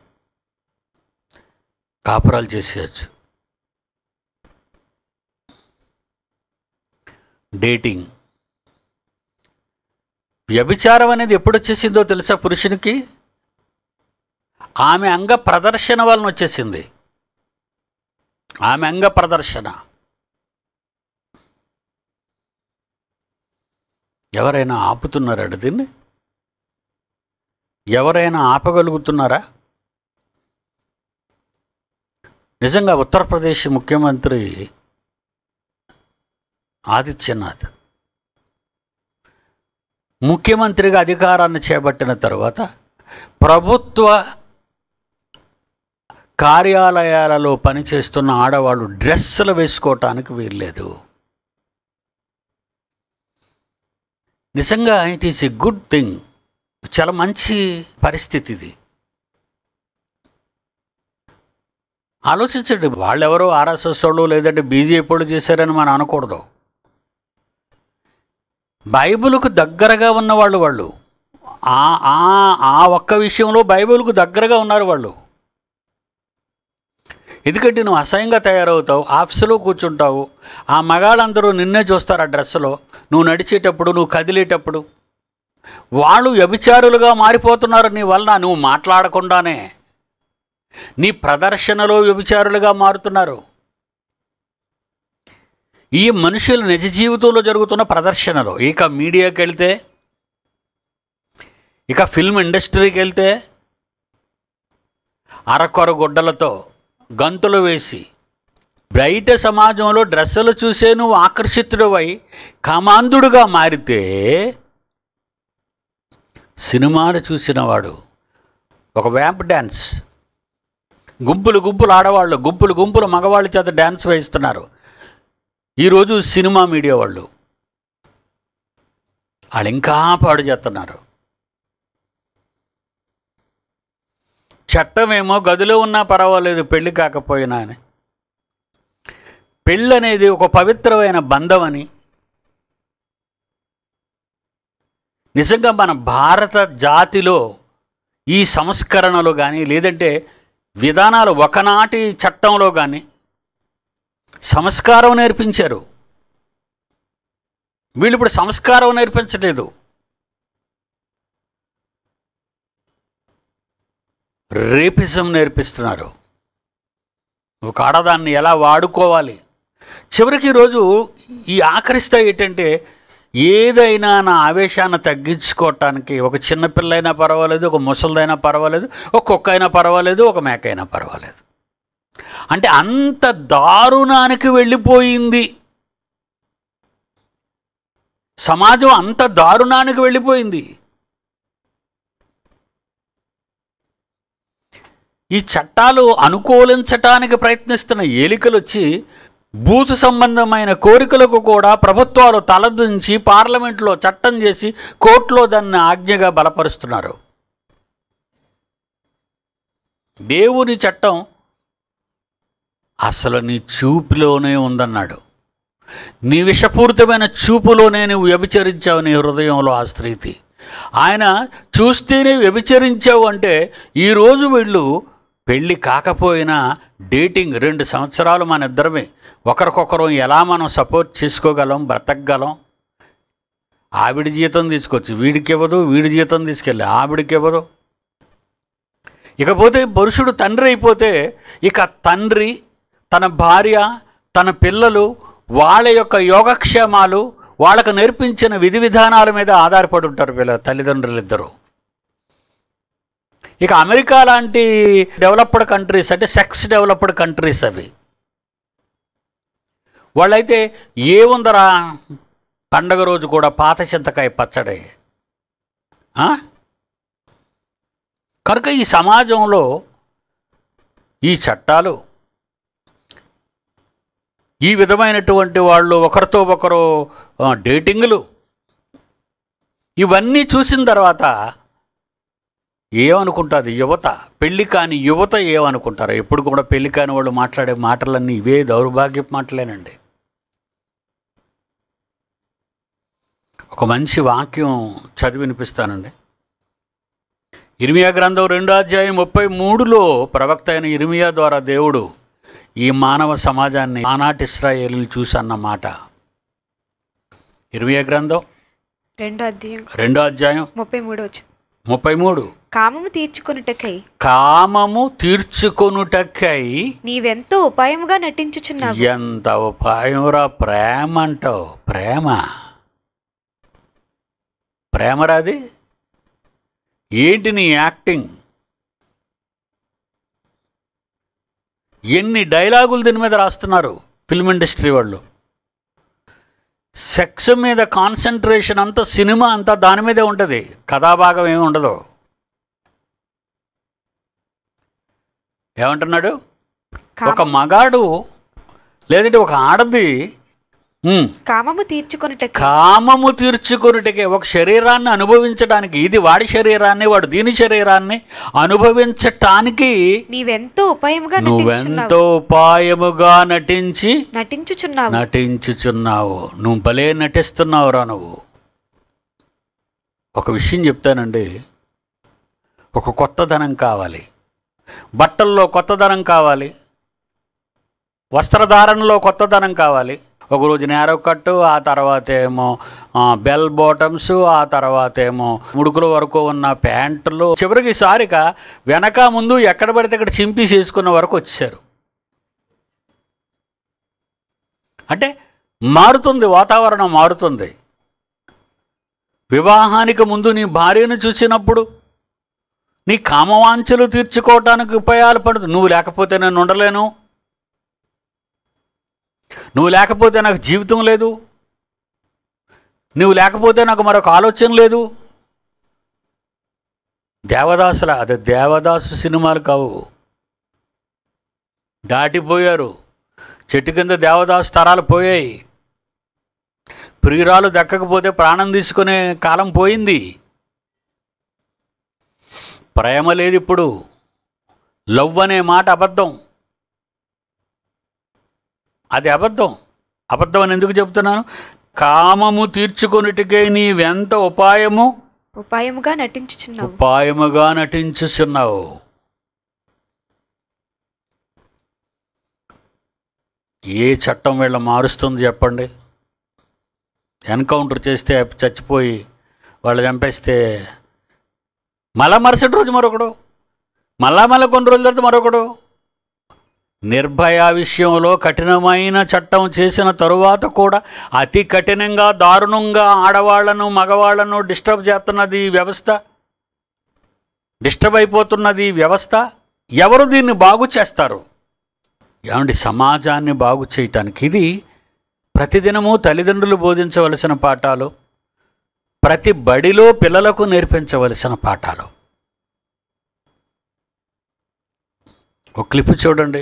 కాపురాలు చేసేయచ్చు డేటింగ్ వ్యభిచారం అనేది ఎప్పుడు వచ్చేసిందో తెలుసా పురుషునికి ఆమె అంగ ప్రదర్శన వలన వచ్చేసింది ఆమె అంగ ప్రదర్శన ఎవరైనా ఆపుతున్నారా దీన్ని ఎవరైనా ఆపగలుగుతున్నారా నిజంగా ఉత్తరప్రదేశ్ ముఖ్యమంత్రి ఆదిత్యనాథ్ ముఖ్యమంత్రిగా అధికారాన్ని చేపట్టిన తర్వాత ప్రభుత్వ కార్యాలయాలలో పనిచేస్తున్న ఆడవాళ్ళు డ్రెస్సులు వేసుకోవటానికి వీల్లేదు నిజంగా it is a good thing చాలా మంచి పరిస్థితి ఇది ఆలోచించండి వాళ్ళెవరో ఆర్ఎస్ఎస్ వాళ్ళు లేదంటే బీజేపీ వాళ్ళు చేశారని మనం అనకూడదు బైబిల్కు దగ్గరగా ఉన్నవాళ్ళు వాళ్ళు ఆ ఆ ఆ ఒక్క విషయంలో బైబిల్కు దగ్గరగా ఉన్నారు వాళ్ళు ఎందుకంటే నువ్వు అసహ్యంగా తయారవుతావు ఆఫీసులో కూర్చుంటావు ఆ మగాళ్ళందరూ నిన్నే చూస్తారు ఆ డ్రెస్సులో నువ్వు నడిచేటప్పుడు నువ్వు కదిలేటప్పుడు వాళ్ళు వ్యభిచారులుగా మారిపోతున్నారు నీ వలన నువ్వు మాట్లాడకుండానే నీ ప్రదర్శనలో వ్యభిచారులుగా మారుతున్నారు ఈ మనుషులు నిజ జీవితంలో జరుగుతున్న ప్రదర్శనలో ఇక మీడియాకి వెళ్తే ఇక ఫిల్మ్ ఇండస్ట్రీకి వెళ్తే అరకొర గుడ్డలతో గంతులు వేసి బయట సమాజంలో డ్రెస్సులు చూసే నువ్వు ఆకర్షితుడవై కామాంధుడుగా మారితే సినిమాలు చూసినవాడు ఒక వ్యాంప్ డ్యాన్స్ గుంపులు గుంపులు ఆడవాళ్ళు గుంపులు గుంపులు మగవాళ్ళ చేత డ్యాన్స్ వేయిస్తున్నారు ఈరోజు సినిమా మీడియా వాళ్ళు వాళ్ళు ఇంకా పాడు చేస్తున్నారు చట్టమేమో గదిలో ఉన్నా పర్వాలేదు పెళ్లి కాకపోయినా అని పెళ్ళి అనేది ఒక పవిత్రమైన బంధం అని నిజంగా మన భారత జాతిలో ఈ సంస్కరణలు కానీ లేదంటే విధానాలు ఒకనాటి చట్టంలో కానీ సంస్కారం నేర్పించారు వీళ్ళు ఇప్పుడు సంస్కారం నేర్పించలేదు రేపిజం నేర్పిస్తున్నారు ఒక ఆడదాన్ని ఎలా వాడుకోవాలి చివరికి ఈరోజు ఈ ఆఖరిస్తాయి ఏంటంటే ఏదైనా నా ఆవేశాన్ని తగ్గించుకోవటానికి ఒక చిన్న పిల్లైనా పర్వాలేదు ఒక ముసలిదైనా పర్వాలేదు ఒక కుక్క అయినా పర్వాలేదు ఒక మేక అయినా పర్వాలేదు అంటే అంత దారుణానికి వెళ్ళిపోయింది సమాజం అంత దారుణానికి వెళ్ళిపోయింది ఈ చట్టాలు అనుకూలించటానికి ప్రయత్నిస్తున్న ఏలికలు వచ్చి బూతు సంబంధమైన కోరికలకు కూడా ప్రభుత్వాలు తలదించి పార్లమెంట్లో చట్టం చేసి కోర్టులో దాన్ని ఆజ్ఞగా బలపరుస్తున్నారు దేవుని చట్టం అసలు నీ చూపులోనే ఉందన్నాడు నీ విషపూరితమైన చూపులోనే నువ్వు వ్యభిచరించావు నీ హృదయంలో ఆ స్త్రీతి ఆయన చూస్తేనే వ్యభిచరించావు అంటే ఈరోజు వీళ్ళు పెళ్ళి కాకపోయినా డేటింగ్ రెండు సంవత్సరాలు మన ఇద్దరమే ఒకరికొకరు ఎలా మనం సపోర్ట్ చేసుకోగలం బ్రతకగలం ఆవిడ జీతం తీసుకోవచ్చు వీడికి ఇవ్వదు వీడి జీతం తీసుకెళ్ళి ఆవిడికి ఇవ్వదు ఇకపోతే పురుషుడు తండ్రి అయిపోతే ఇక తండ్రి తన భార్య తన పిల్లలు వాళ్ళ యొక్క యోగక్షేమాలు వాళ్ళకు నేర్పించిన విధి విధానాల మీద ఆధారపడి ఉంటారు వీళ్ళ తల్లిదండ్రులు ఇద్దరు ఇక అమెరికా లాంటి డెవలప్డ్ కంట్రీస్ అంటే సెక్స్ డెవలప్డ్ కంట్రీస్ అవి వాళ్ళైతే ఏముందరా పండగ రోజు కూడా పాత చింతకాయ పచ్చడి ఆ? కనుక ఈ సమాజంలో ఈ చట్టాలు ఈ విధమైనటువంటి వాళ్ళు ఒకరితో ఒకరు ఆ, డేటింగ్లు ఇవన్నీ చూసిన తర్వాత ఏమనుకుంటుంది యువత పెళ్లి కాని యువత ఏమనుకుంటారు ఎప్పుడు కూడా పెళ్లి కాని వాళ్ళు మాట్లాడే మాటలన్నీ ఇవే దౌర్భాగ్యపు మాటలేనండి ఒక మంచి వాక్యం చదివి వినిపిస్తానండి ఇర్మియా గ్రంథం రెండో అధ్యాయం ముప్పై మూడులో ప్రవక్త అయిన ఇర్మియా ద్వారా దేవుడు ఈ మానవ సమాజాన్ని ఆనాటి ఇస్రాయేలీలు చూసి అన్న మాట ఇర్మియా గ్రంథం రెండో అధ్యాయం రెండో అధ్యాయం ముప్పై మూడో వచ్చిన ముప్పై మూడు కామము తీర్చుకొనుటకై కామము తీర్చుకొనుటకై నీవెంతో ఉపాయముగా నటించుచున్నావు ఎంత ఉపాయంరా ప్రేమ అంటావు ప్రేమ ప్రేమరాది ఏంటి నీ యాక్టింగ్ ఎన్ని డైలాగులు దీని మీద రాస్తున్నారు ఫిల్మ్ ఇండస్ట్రీ వాళ్ళు సెక్స్ మీద కాన్సన్ట్రేషన్ అంతా సినిమా అంతా దాని మీదే ఉంటుంది కథాభాగం ఏమి ఉండదు ఏమంటున్నాడు కామ- ఒక మగాడు లేదంటే ఒక ఆడది ఉమ్, కామము తీర్చుకొనుటకై కామము తీర్చుకొనుటకే ఒక శరీరాన్ని అనుభవించడానికి ఇది వాడి శరీరాన్ని వాడు దీని శరీరాన్ని అనుభవించటానికి నీవెంతో ఉపాయముగా నటించుచున్నావు నువ్వెంతో ఉపాయముగా నటించి నటించుచున్నావు నటించుచున్నావు నువ్వు భలే నటిస్తున్నావురా నువ్వు ఒక విషయం చెప్తానండి ఒక కొత్తదనం కావాలి బట్టల్లో కొత్తదనం కావాలి వస్త్రధారణలో కొత్తదనం కావాలి ఒకరోజు నేరో కట్టు ఆ తర్వాత ఏమో ఆ, బెల్ బాటమ్స్ ఆ తర్వాత ఏమో ముడుకుల వరకు ఉన్న ప్యాంటులు చివరికి సారిక వెనక ముందు ఎక్కడ పడితే అక్కడ చింపి చేసుకున్న వరకు వచ్చారు అంటే మారుతుంది వాతావరణం మారుతుంది వివాహానికి ముందు నీ భార్యను చూసినప్పుడు నీ కామవాంఛలు తీర్చుకోవటానికి ఉపాయాలు పడుతుంది నువ్వు లేకపోతే నేను ఉండలేను నువ్వు లేకపోతే నాకు జీవితం లేదు నువ్వు లేకపోతే నాకు మరొక ఆలోచన లేదు దేవదాసుల అదే దేవదాసు సినిమాలు కావు దాటిపోయారు చెట్టు కింద దేవదాసు తరాలు పోయాయి ప్రియురాలు దక్కకపోతే ప్రాణం తీసుకునే కాలం పోయింది ప్రేమ లేదు ఇప్పుడు లవ్ అనే మాట అబద్ధం అది అబద్ధం అబద్ధం అని ఎందుకు చెప్తున్నాను కామము తీర్చుకొనిటికే నీవెంత ఉపాయము ఉపాయముగా నటించుచున్నావు ఉపాయముగా నటించుచున్నావు ఏ చట్టం వీళ్ళ మారుస్తుంది చెప్పండి ఎన్కౌంటర్ చేస్తే చచ్చిపోయి వాళ్ళు చంపేస్తే మళ్ళా మరుసటి రోజు మరొకడు మళ్ళా మళ్ళా కొన్ని రోజుల తర్వాత మరొకడు నిర్భయ విషయంలో కఠినమైన చట్టం చేసిన తరువాత కూడా అతి కఠినంగా దారుణంగా ఆడవాళ్లను మగవాళ్లను డిస్టర్బ్ చేస్తున్నది ఈ వ్యవస్థ డిస్టర్బ్ అయిపోతున్నది ఈ వ్యవస్థ ఎవరు దీన్ని బాగు చేస్తారు ఏమండి సమాజాన్ని బాగు చేయటానికి ఇది ప్రతిదినము తల్లిదండ్రులు బోధించవలసిన పాఠాలు ప్రతి బడిలో పిల్లలకు నేర్పించవలసిన పాఠాలు ఒక క్లిప్ చూడండి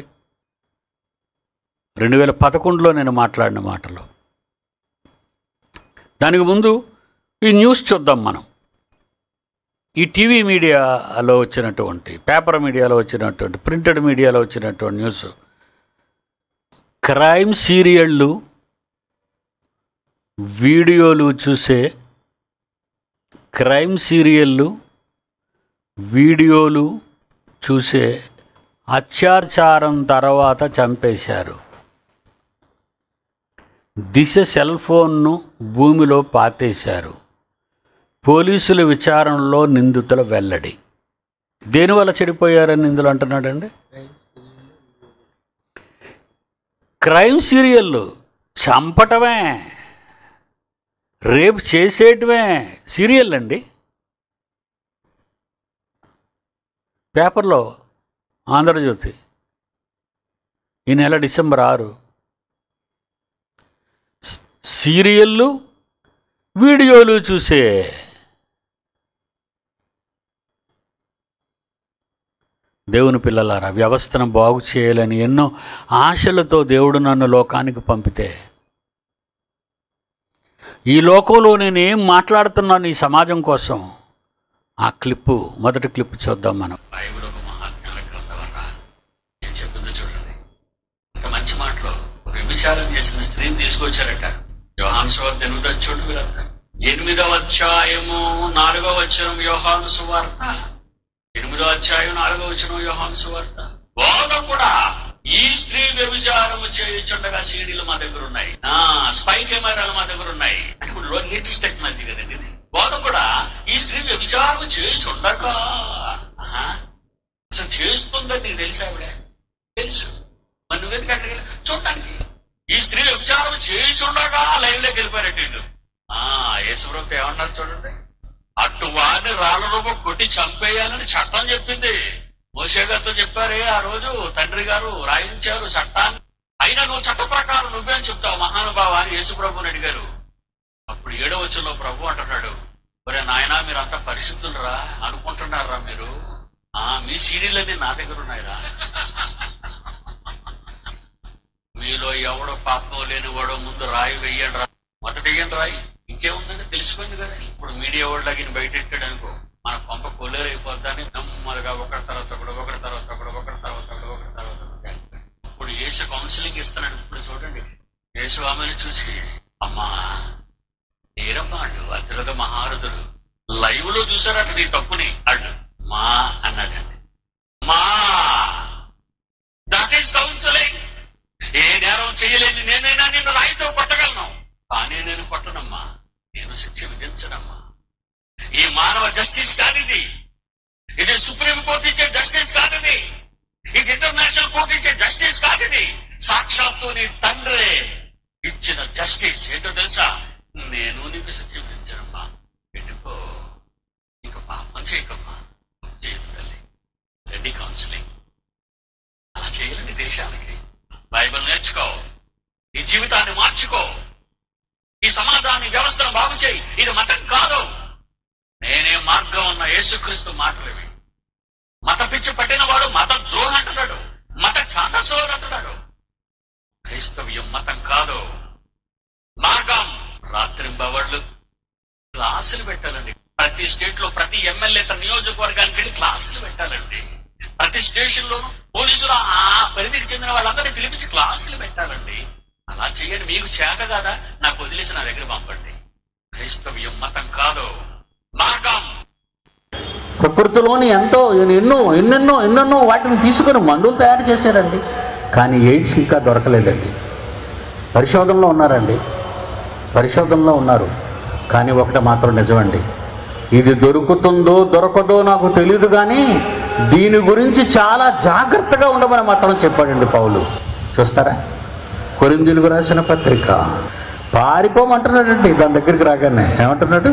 రెండు వేల పదకొండులో నేను మాట్లాడిన మాటలు దానికి ముందు ఈ న్యూస్ చూద్దాం మనం ఈ టీవీ మీడియాలో వచ్చినటువంటి పేపర్ మీడియాలో వచ్చినటువంటి ప్రింటెడ్ మీడియాలో వచ్చినటువంటి న్యూస్ క్రైమ్ సీరియళ్ళు వీడియోలు చూసే క్రైమ్ సీరియళ్ళు వీడియోలు చూసే అత్యాచారం తర్వాత చంపేశారు దిశ సెల్ ఫోన్ను భూమిలో పాతేశారు పోలీసుల విచారణలో నిందితుల వెల్లడి దేనివల్ల చెడిపోయారని నిందులు అంటున్నాడండి క్రైమ్ సీరియళ్ళు చంపటమే రేపు చేసేటమే సీరియల్ అండి పేపర్లో ఆంధ్రజ్యోతి ఈ నెల డిసెంబర్ ఆరు స్- సీరియళ్ళు వీడియోలు చూసే దేవుని పిల్లలారా వ్యవస్థను బాగు చేయాలని ఎన్నో ఆశలతో దేవుడు నన్ను లోకానికి పంపితే ఈ లోకంలో నేను ఏం మాట్లాడుతున్నాను ఈ సమాజం కోసం ఆ క్లిప్పు మొదటి క్లిప్ చూద్దాం మనం బైబిల్ మహాజ్ఞాన గ్రంథమరా ఏం చెప్తుందో చూడండి ఇంత మంచి మాటలు ఒక విచారం చేసిన స్త్రీని తీసుకొచ్చారట యోహాను సువార్త ఎనిమిదో చోటు వీరంతా ఎనిమిదవ అధ్యాయము నాలుగో వచనం యోహాను సువార్త ఎనిమిదో అధ్యాయం నాలుగో వచనం యోహాను సువార్త బోధ కూడా ఈ స్త్రీ వ్యభిచారం చేయుచుండగా సీడీలు మా దగ్గర ఉన్నాయి ఆ స్పై కెమెరాలు మా దగ్గర ఉన్నాయి అంటే ఇప్పుడు లేటెస్ట్ టెక్నాలజీ కదండి ఇది విచారణ చేయుచుండగా ఆహా. అసలు చేస్తుందని నీకు తెలుసా ఆవిడ తెలుసు మరి నువ్వెందుకు అక్కడికి వెళ్ళావు? చూడటానికి ఈ స్త్రీ విచారణ చేయుచుండగా లైవ్ లోకి వెళ్ళిపోయారట వీళ్ళు. ఆ యేసుప్రభు ఏమన్నారు చూడండి అటు వారిని రాళ్ళ రూపం కొట్టి చంపేయాలని చట్టం చెప్పింది మోసే గారితో చెప్పారే ఆ రోజు తండ్రి గారు రాయించారు చట్టాన్ని అయినా నువ్వు చట్ట ప్రకారం నువ్వేం చెప్తావు మహానుభావ అని యేసుప్రభుని అడిగారు అప్పుడు ఏడో వచ్చంలో ప్రభు అంటున్నాడు ఒరే నాయనా మీరంతా పరిశుద్ధులరా అనుకుంటున్నారా మీరు ఆ మీ సీడీలన్నీ నా దగ్గర ఉన్నాయిరా మీలో ఎవడో పాపం లేని వాడో ముందు రాయి వెయ్యండి రా మొదట వెయ్యండి రాయి ఇంకేముందని తెలిసిపోయింది కదా ఇప్పుడు మీడియా వాళ్ళు లాగిన బయట ఎట్టాడు అనుకో మన కొంప కొల్లేరైపోద్దని నెమ్మదిగా ఒకరి తర్వాత ఒకడు ఒకరి తర్వాత ఒకడు ఒకరి తర్వాత ఒకడు ఒకరి తర్వాత ఒకడు ఇప్పుడు యేసు కౌన్సిలింగ్ ఇస్తున్నాడు ఇప్పుడు చూడండి యేసు ఆమెను చూసి అమ్మా నేరమ్మా అడు అతిరథ మహారథుడు లైవ్ లో చూసారట నీ తప్పుని అడు మా అన్నాడండి మా దట్ ఈస్ కౌన్సిలింగ్ ఏ నేరం చేయలేని నేనైనా నిన్ను రాయితో కొట్టగలను కానీ నేను కొట్టనమ్మా నేను శిక్ష విధించనమ్మా ఈ మానవ జస్టిస్ కాదిది ఇది సుప్రీం కోర్టు ఇచ్చే జస్టిస్ కాదిది ఇది ఇంటర్నేషనల్ కోర్టు ఇచ్చే జస్టిస్ కాదిది సాక్షాత్తు నీ తండ్రే ఇచ్చిన జస్టిస్ ఏంటో తెలుసా నేను నీకు శిక్ష విధించనమ్మా వెళ్ళిపో ఇంకా పాపం చేయకమ్మా చేయదు తల్లి రెడ్డి కౌన్సిలింగ్ అలా చేయాలండి దేశానికి బైబిల్ నేర్చుకో ఈ జీవితాన్ని మార్చుకో ఈ సమాధాన వ్యవస్థను బాగు చేయి ఇది మతం కాదు నేనే మార్గం అన్న యేసుక్రీస్తు మాటలేవి మత పిచ్చి పట్టిన వాడు మత ద్రోహ అంటున్నాడు మత ఛాందస్సువాడు అంటున్నాడు క్రైస్తవ్యం మతం కాదు మార్గం రాత్రింబవళ్ళు క్లాసులు పెట్టాలండి ప్రతి స్టేట్ లో ప్రతి ఎమ్మెల్యే తన నియోజకవర్గానికి వెళ్ళి క్లాసులు పెట్టాలండి ప్రతి స్టేషన్ లోను పోలీసులు ఆ పరిధికి చెందిన వాళ్ళందరినీ పిలిపించి క్లాసులు పెట్టాలండి అలా చేయండి మీకు చేత కదా నాకు వదిలేసి నా దగ్గర పంపండి క్రైస్తవ్యం మతం కాదు మార్గం ప్రకృతిలోని ఎంతో ఎన్నో ఎన్నెన్నో ఎన్నెన్నో వాటిని తీసుకొని మందులు తయారు చేశారండి కానీ ఎయిడ్స్ ఇంకా దొరకలేదండి పరిశోధనలో ఉన్నారండి పరిశోధనలో ఉన్నారు కానీ ఒకటి మాత్రం నిజమండి ఇది దొరుకుతుందో దొరకదో నాకు తెలియదు కానీ దీని గురించి చాలా జాగ్రత్తగా ఉండమని మాత్రం చెప్పాడండి పౌలు చూస్తారా కొరిందులకు రాసిన పత్రిక పారిపోమంటున్నాడండి దాని దగ్గరికి రాగానే ఏమంటున్నాడు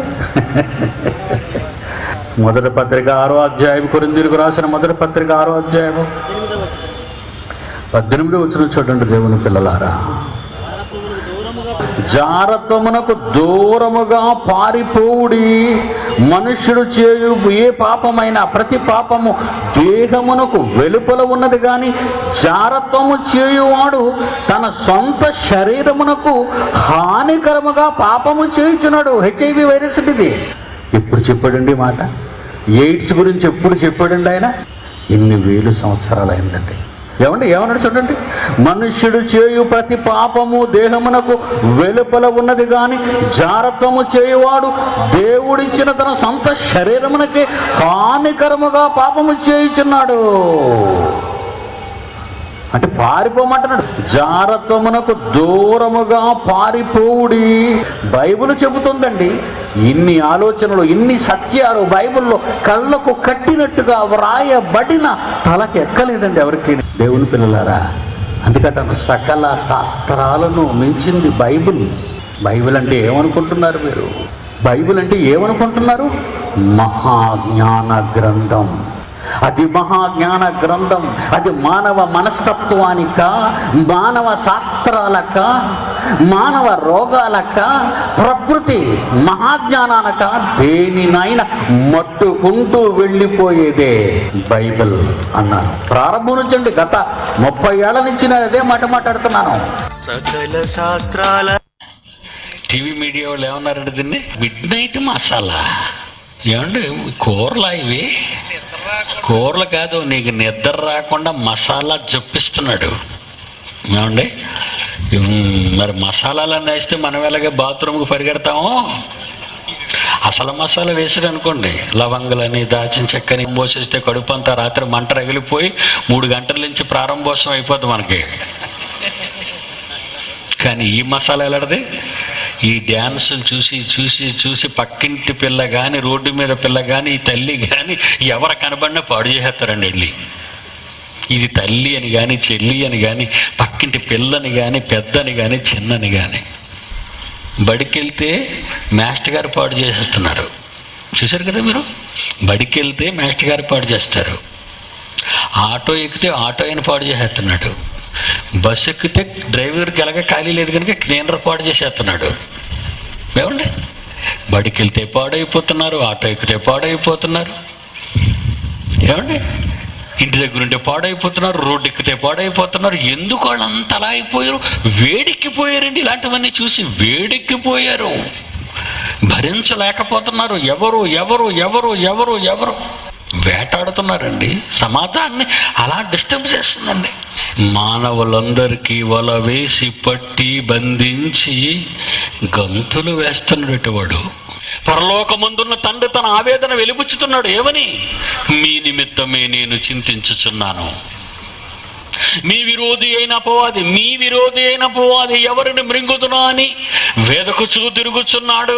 మొదటి పత్రిక ఆరో అధ్యాయం కొరిందులకు రాసిన మొదటి పత్రిక ఆరో అధ్యాయం పద్దెనిమిది వచ్చిన చూడండి దేవుని పిల్లలారా జారత్వమునకు దూరముగా పారిపోవుడి మనుష్యుడు చేయు ఏ పాపమైన ప్రతి పాపము దేహమునకు వెలుపల ఉన్నది కానీ జారత్వము చేయువాడు తన సొంత శరీరమునకు హానికరముగా పాపము చేయుచున్నాడు హెచ్ఐవి వైరస్ ఇది ఎప్పుడు చెప్పాడండి ఈ మాట ఎయిడ్స్ గురించి ఎప్పుడు చెప్పాడండి ఆయన ఇన్ని వేలు సంవత్సరాలు అయిందండి ఏమండి ఏమన్నాడు చూడండి మనుష్యుడు చేయు ప్రతి పాపము దేహమునకు వెలుపల ఉన్నది గాని జారత్వము చేయువాడు దేవుడిచ్చిన తన సొంత శరీరమునకే హానికరముగా పాపము చేయుచున్నాడు అంటే పారిపోమంటున్నాడు జారత్వమునకు దూరముగా పారిపోవుడి బైబిల్ చెబుతుందండి ఇన్ని ఆలోచనలు ఇన్ని సత్యాలు బైబిల్లో కళ్ళకు కట్టినట్టుగా వ్రాయబడిన తలకి ఎక్కలేదండి ఎవరికి దేవుని పిల్లలారా అందుకటను సకల శాస్త్రాలను మించింది బైబిల్ బైబిల్ అంటే ఏమనుకుంటున్నారు మీరు బైబిల్ అంటే ఏమనుకుంటున్నారు మహాజ్ఞాన గ్రంథం అది మహాజ్ఞాన గ్రంథం అది మానవ మనస్తత్వానిక మానవ శాస్త్రాలక మానవ రోగాలక ప్రకృతి మహాజ్ఞానానక దేనినైనా మట్టుకుంటూ వెళ్ళిపోయేదే బైబిల్ అన్నాను ప్రారంభం నుంచండి గత ముప్పై ఏళ్ల నుంచి నేను అదే మాట మాట్లాడుతున్నాను సకల శాస్త్రాల టీవీ మీడియా వాళ్ళు ఏమన్నారంటే దీన్ని మిడ్ నైట్ మసాలా ఏమండి కూరలా ఇవి కూరలు కాదు నీకు నిద్ర రాకుండా మసాలా జప్పిస్తున్నాడు ఏమండి ఉమ్, మరి మసాలాలన్నీ వేస్తే మనం ఎలాగే బాత్రూమ్కి పరిగెడతామో అసలు మసాలా వేసాడు అనుకోండి లవంగులని దాచిన చెక్కని పోసేస్తే కడుపు అంతా రాత్రి మంట రగిలిపోయి మూడు గంటల నుంచి ప్రారంభోత్సవం అయిపోద్ది మనకి కానీ ఈ మసాలా ఎలాంటిది ఈ డ్యాన్సులు చూసి చూసి చూసి పక్కింటి పిల్ల కానీ రోడ్డు మీద పిల్ల కానీ ఈ తల్లి కానీ ఎవరు కనబడినా పాడు చేసేస్తారండి వెళ్ళి ఇది తల్లి అని కానీ చెల్లి అని కానీ పక్కింటి పిల్లని కానీ పెద్దని కానీ చిన్నని కానీ బడికి వెళ్తే మాస్టర్ గారు పాడు చేసేస్తున్నారు చూశారు కదా మీరు బడికి వెళ్తే మాస్టర్ గారు పాడు చేస్తారు ఆటో ఎక్కితే ఆటో అయిన పాడు చేసేస్తున్నాడు బస్సు ఎక్కితే డ్రైవర్కి ఎలాగ ఖాళీ లేదు కనుక క్లీనర్ పాడు చేసేస్తున్నాడు ఏమండి బడికి వెళ్తే పాడైపోతున్నారు ఆటో ఎక్కితే పాడైపోతున్నారు ఏమండి ఇంటి దగ్గర ఉంటే పాడైపోతున్నారు రోడ్డు ఎక్కితే పాడైపోతున్నారు ఎందుకు వాళ్ళు అంత అలా అయిపోయారు వేడెక్కిపోయారండి ఇలాంటివన్నీ చూసి వేడెక్కిపోయారు భరించలేకపోతున్నారు ఎవరు ఎవరు ఎవరు ఎవరు ఎవరు వేటాడుతున్నారండి సమాజాన్ని అలా డిస్టర్బ్ చేస్తుందండి మానవులందరికీ వల వేసి పట్టి బంధించి గంతులు వేస్తున్నాడు వాడు పరలోకమందున్న తండ్రి తన ఆవేదన వెలిబుచ్చుతున్నాడు ఏమని మీ నిమిత్తమే నేను చింతించుచున్నాను మీ విరోధి అయిన అపవాది మీ విరోధి అయిన అపవాది ఎవరిని మృంగుతున్నా అని వేదకుచూ తిరుగుచున్నాడు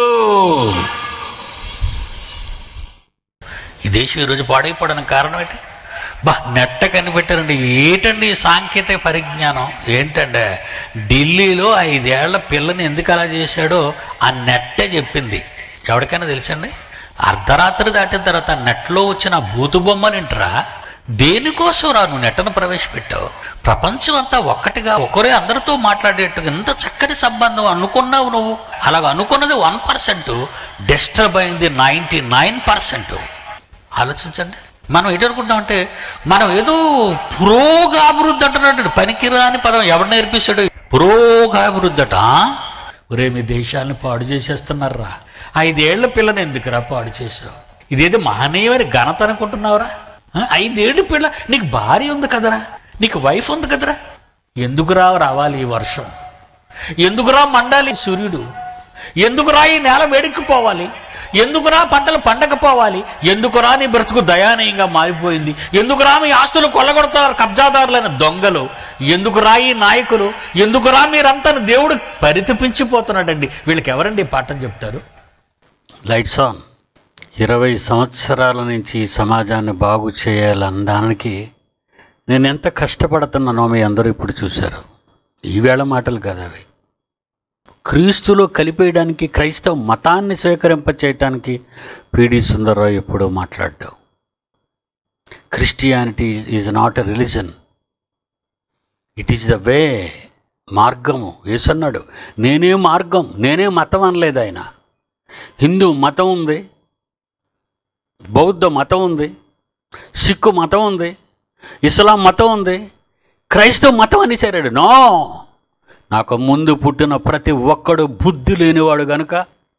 ఈ దేశం ఈరోజు పాడైపోవడానికి కారణం ఏంటి బా నెట్ట కనిపెట్టారండి ఏంటండి ఈ సాంకేతిక పరిజ్ఞానం ఏంటంటే ఢిల్లీలో ఐదేళ్ల పిల్లని ఎందుకు అలా చేశాడో ఆ నెట్టే చెప్పింది ఎవరికైనా తెలుసండి అర్ధరాత్రి దాటిన తర్వాత నెట్లో వచ్చిన బూతు బొమ్మలు ఏంటరా దేనికోసం రా నువ్వు నెట్టను ప్రవేశపెట్టావు ప్రపంచం అంతా ఒక్కటిగా ఒకరే అందరితో మాట్లాడేట్టుగా ఎంత చక్కని సంబంధం అనుకున్నావు నువ్వు అలాగ అనుకున్నది వన్ పర్సెంట్ డిస్టర్బ్ అయింది నైంటీ నైన్ పర్సెంట్ ఆలోచించండి మనం ఏంటనుకుంటామంటే మనం ఏదో పురోగాభివృద్ధి అంటున్నాడు పనికిరాని పదం ఎవడు నేర్పిస్తాడు పురోగాభివృద్ధి అట ఒరే మీ దేశాలను పాడు చేసేస్తున్నారా ఐదేళ్ల పిల్లని ఎందుకురా పాడు చేసావు ఇదేదో మహనీయమైన ఘనత అనుకుంటున్నావురా ఆ? ఐదేళ్ల పిల్ల నీకు భార్య ఉంది కదరా నీకు వైఫ్ ఉంది కదరా ఎందుకురా రావాలి ఈ వర్షం ఎందుకురా మండాలి సూర్యుడు ఎందుకురా ఈ నేల వేడెక్కిపోవాలి ఎందుకురా పంటలు పండకపోవాలి ఎందుకురా నీ బ్రతుకు దయానీయంగా మారిపోయింది ఎందుకురా మీ ఆస్తులు కొల్లగొడతారు కబ్జాదారులైన దొంగలు ఎందుకురా ఈ నాయకులు ఎందుకురా మీరంతా దేవుడు పరితపించిపోతున్నాడండి వీళ్ళకి ఎవరండి ఈ పాఠం చెప్తారు లైట్స్ ఆన్ ఇరవై సంవత్సరాల నుంచి ఈ సమాజాన్ని బాగు చేయాలనడానికి నేను ఎంత కష్టపడుతున్నానో మీ అందరూ ఇప్పుడు చూశారు ఈవేళ మాటలు కాదు అవి క్రీస్తులో కలిపేయడానికి క్రైస్తవ మతాన్ని స్వీకరింప చేయటానికి పిడి సుందరరావు ఎప్పుడూ మాట్లాడ్డావు Christianity is not a religion it is the way మార్గము ఏసన్నాడు నేనే మార్గం నేనే మతం అనలేదు ఆయన హిందూ మతం ఉంది బౌద్ధ మతం ఉంది సిక్కు మతం ఉంది ఇస్లాం మతం ఉంది క్రైస్తవ మతం అనేసారాడు నో నాకు ముందు పుట్టిన ప్రతి ఒక్కడు బుద్ధి లేనివాడు గనుక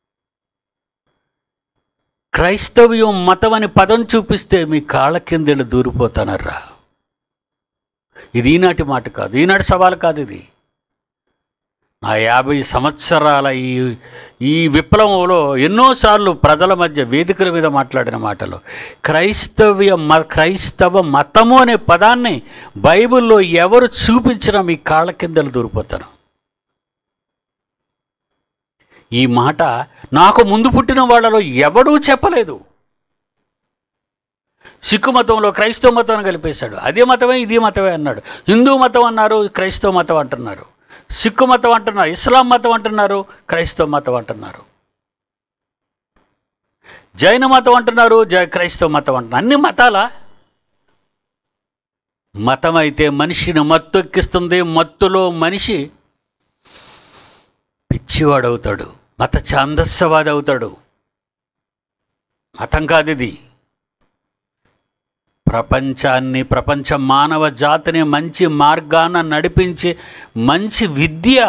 క్రైస్తవ్యం మతం అని పదం చూపిస్తే మీ కాళ్ళ కిందలు దూరిపోతానర్రా ఇది ఈనాటి మాట కాదు ఈనాటి సవాలు కాదు ఇది నా యాభై సంవత్సరాల ఈ ఈ విప్లవంలో ఎన్నోసార్లు ప్రజల మధ్య వేదికల మీద మాట్లాడిన మాటలు క్రైస్తవ్య మ క్రైస్తవ మతము అనే పదాన్ని బైబిల్లో ఎవరు చూపించినా మీ కాళ్ళ కిందలు దూరిపోతాను ఈ మాట నాకు ముందు పుట్టిన వాళ్ళలో ఎవడూ చెప్పలేదు సిక్కు మతంలో క్రైస్తవ మతం కలిపేశాడు అదే మతమే ఇది మతమే అన్నాడు హిందూ మతం అన్నారు క్రైస్తవ మతం అంటున్నారు సిక్కు మతం అంటున్నారు ఇస్లాం మతం అంటున్నారు క్రైస్తవ మతం అంటున్నారు జైన మతం అంటున్నారు జై క్రైస్తవ మతం అంటున్నారు అన్ని మతాలా మతం అయితే మనిషిని మత్తు ఎక్కిస్తుంది మత్తులో మనిషి పిచ్చివాడవుతాడు మత ఛాందస్సవాది అవుతాడు మతం కాదు ఇది ప్రపంచాన్ని ప్రపంచ మానవ జాతిని మంచి మార్గాన నడిపించే మంచి విద్య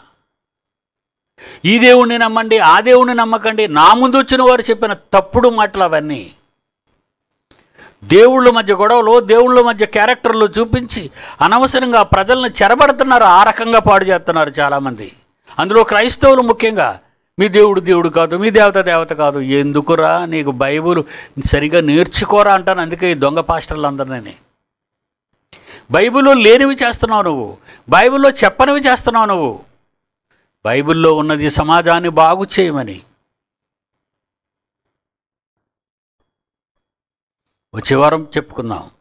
ఈ దేవుణ్ణి నమ్మండి ఆ దేవుణ్ణి నమ్మకండి నా ముందు వచ్చిన వారు చెప్పిన తప్పుడు మాటలు అవన్నీ దేవుళ్ళ మధ్య గొడవలు దేవుళ్ళ మధ్య క్యారెక్టర్లు చూపించి అనవసరంగా ప్రజలను చెరబడుతున్నారు ఆ రకంగా పాడు చేస్తున్నారు చాలామంది అందులో క్రైస్తవులు ముఖ్యంగా మీ దేవుడు దేవుడు కాదు మీ దేవత దేవత కాదు ఎందుకురా నీకు బైబుల్ సరిగా నేర్చుకోరా అంటాను అందుకే ఈ దొంగ పాస్టర్లు అందరినీ బైబిల్లో లేనివి చేస్తున్నావు నువ్వు బైబిల్లో చెప్పనివి చేస్తున్నావు నువ్వు బైబిల్లో ఉన్నది సమాజాన్ని బాగు చేయమని వచ్చే వారం చెప్పుకుందాం